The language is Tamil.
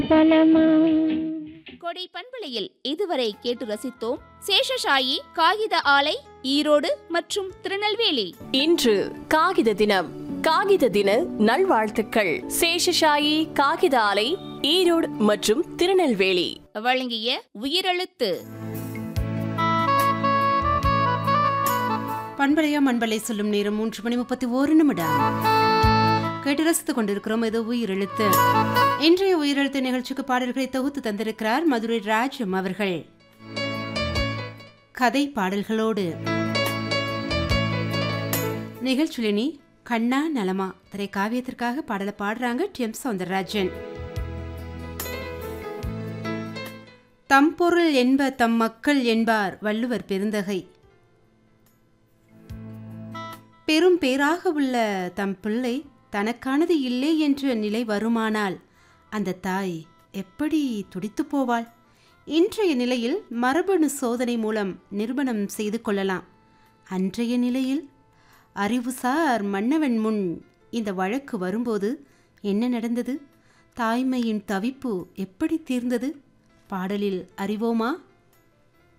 பலமா கொடை பண்பலையில் இதுவரை கேட்டு ரசித்தோம் சேஷசாயி காகித ஆலை ஈரோடு மற்றும் திருநெல்வேலி இன்று காகித தினம் காகித தின நல்வாழ்த்துக்கள் சேஷசாயி காகித ஆலை ஈரோடு மற்றும் திருநெல்வேலி வழங்கிய உயிரெழுத்து பண்பலையா மண்பலை சொல்லும் நேரம் மூன்று மணி முப்பத்தி ஓரு நிமிடம் கேட்டு ரசித்துக் கொண்டிருக்கிறோம் இது உயிரெழுத்து இன்றைய உயிரெழுத்து நிகழ்ச்சிக்கு பாடல்களை தொகுத்து தந்திருக்கிறார் மதுரை ராஜம் அவர்கள் கதை பாடல்களோடு நிகழ்ச்சியினி கண்ணா நலமா திரை காவியத்திற்காக பாடலை பாடுறாங்க டி எம் சௌந்தரராஜன் தம்பொருள் என்ப தம் மக்கள் என்பார் வள்ளுவர் பெருந்தகை பெரும் பேராக உள்ள தம் பிள்ளை தனக்கானது இல்லை என்ற நிலை வருமானால் அந்த தாய் எப்படி துடித்து போவாள் இன்றைய நிலையில் மரபணு சோதனை மூலம் நிரூபணம் செய்து கொள்ளலாம் அன்றைய நிலையில் அறிவுசார் மன்னவன் முன் இந்த வழக்கு வரும்போது என்ன நடந்தது தாய்மையின் தவிப்பு எப்படி தீர்ந்தது பாடலில் அறிவோமா